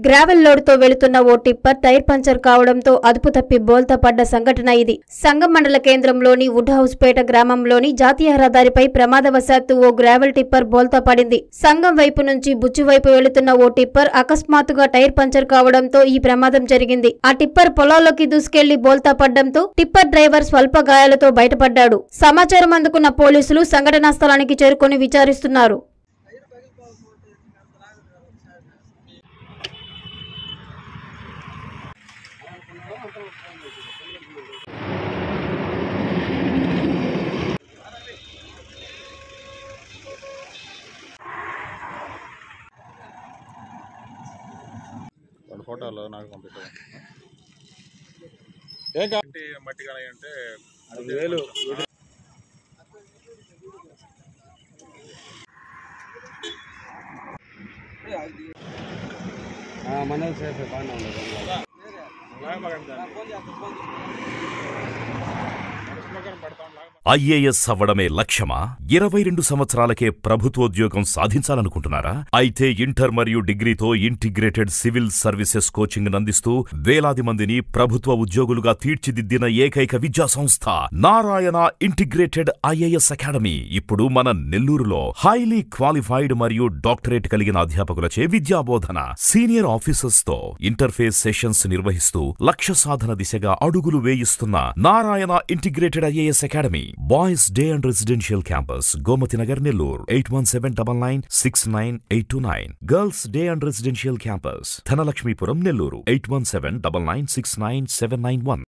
gravel load తో వెళుతున్న ఓ టిప్పర్ టైర్ పంచర్ కావడంతో అదుపు తప్పి బోల్తా పడ్డ సంఘటన ఇది సంగం మండల కేంద్రంలోని వుడ్ హౌస్ పేట గ్రామంలోని జాతీయ రహదారిపై ప్రమాదవశాత్తు ఓ గ్రావెల్ టిప్పర్ బోల్తా పడింది సంగం వైపు నుంచి బుచ్చు వైపు వెళుతున్న ఓ టిప్పర్ అకస్మాత్తుగా టైర్ పంచర్ కావడంతో ఈ ప్రమాదం జరిగింది ఆ టిప్పర్ పొలాల్లోకి దూసుకెళ్లి బోల్తా పడ్డంతో టిప్పర్ డ్రైవర్ స్వల్ప గాయాలతో బయటపడ్డాడు సమాచారం అందుకున్న పోలీసులు సంఘటనా స్థలానికి చేరుకొని విచారిస్తున్నారు రెండు ఫోటోలు నాకు పంపించారు ఏం కాబట్టి మట్టి కానీ అంటే వేలు మన సేఫ్ బాగానే ఉంది ఐఏఎస్ అవ్వడమే లక్ష్యమా ఇరవై రెండు సంవత్సరాలకే ప్రభుత్వోద్యోగం సాధించాలనుకుంటున్నారా అయితే ఇంటర్ మరియు డిగ్రీతో ఇంటిగ్రేటెడ్ సివిల్ సర్వీసెస్ కోచింగ్ అందిస్తూ వేలాది మందిని ప్రభుత్వ ఉద్యోగులుగా తీర్చిదిద్దిన ఏకైక విద్యా సంస్థ నారాయణ ఇంటిగ్రేటెడ్ ఐఏఎస్ అకాడమీ ఇప్పుడు మన నెల్లూరులో హైలీ క్వాలిఫైడ్ మరియు డాక్టరేట్ కలిగిన అధ్యాపకులచే విద్యాబోధన సీనియర్ ఆఫీసర్స్ తో ఇంటర్ఫేస్ సెషన్స్ నిర్వహిస్తూ లక్ష్య సాధన దిశగా అడుగులు వేయిస్తున్న Narayana integrated IAS academy boys day and residential campus Gomathi Nagar Nellore eight one seven double nine six nine eight two nine girls day and residential campus Dhanalakshmipuram Nellore eight one seven double nine six nine seven nine one